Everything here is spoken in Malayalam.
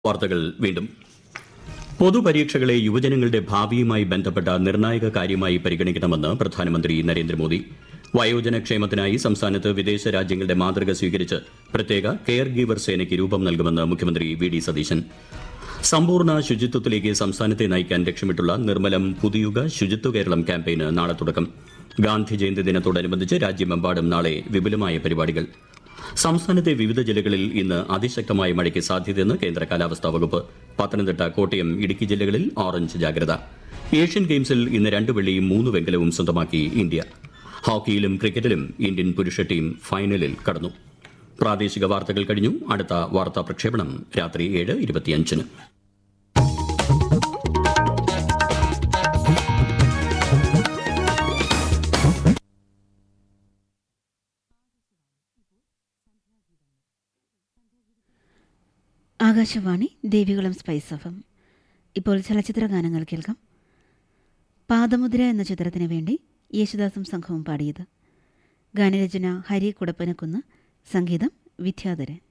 വാർത്തകൾ വീണ്ടും പൊതുപരീക്ഷകളെ യുവജനങ്ങളുടെ ഭാവിയുമായി ബന്ധപ്പെട്ട നിർണായക കാര്യമായി പരിഗണിക്കണമെന്ന് പ്രധാനമന്ത്രി നരേന്ദ്രമോദി വയോജന ക്ഷേമത്തിനായി സംസ്ഥാനത്ത് വിദേശ രാജ്യങ്ങളുടെ മാതൃക സ്വീകരിച്ച് പ്രത്യേക കെയർ ഗീവർ സേനയ്ക്ക് രൂപം നൽകുമെന്ന് മുഖ്യമന്ത്രി വി ഡി സതീശൻ സമ്പൂർണ്ണ ശുചിത്വത്തിലേക്ക് സംസ്ഥാനത്തെ നയിക്കാൻ ലക്ഷ്യമിട്ടുള്ള നിർമ്മലം പുതുയുഗ ശുചിത്വ കേരളം ക്യാമ്പയിന് നാളെ തുടക്കം ഗാന്ധി ജയന്തി ദിനത്തോടനുബന്ധിച്ച് രാജ്യമെമ്പാടും നാളെ വിപുലമായ പരിപാടികൾ സംസ്ഥാനത്തെ വിവിധ ജില്ലകളിൽ ഇന്ന് അതിശക്തമായ മഴയ്ക്ക് സാധ്യതയെന്ന് കേന്ദ്ര കാലാവസ്ഥാ വകുപ്പ് പത്തനംതിട്ട കോട്ടയം ഇടുക്കി ജില്ലകളിൽ ഓറഞ്ച് ജാഗ്രത ഏഷ്യൻ ഗെയിംസിൽ ഇന്ന് രണ്ട് വെള്ളിയും മൂന്ന് വെങ്കലവും സ്വന്തമാക്കി ഇന്ത്യ ഹോക്കിയിലും ക്രിക്കറ്റിലും ഇന്ത്യൻ പുരുഷ ടീം ഫൈനലിൽ കടന്നു പ്രാദേശിക വാർത്തകൾ കഴിഞ്ഞു അടുത്ത വാർത്താ പ്രക്ഷേപണം രാത്രി ഏഴ് ഇരുപത്തിയഞ്ചിന് ആകാശവാണി ദേവികുളം സ്പൈസ് എഫം ഇപ്പോൾ ചലച്ചിത്ര ഗാനങ്ങൾ കേൾക്കാം പാദമുദ്ര എന്ന ചിത്രത്തിന് വേണ്ടി യേശുദാസും സംഘവും പാടിയത് ഗാനരചന ഹരി കുടപ്പനക്കുന്ന് സംഗീതം വിദ്യാധരൻ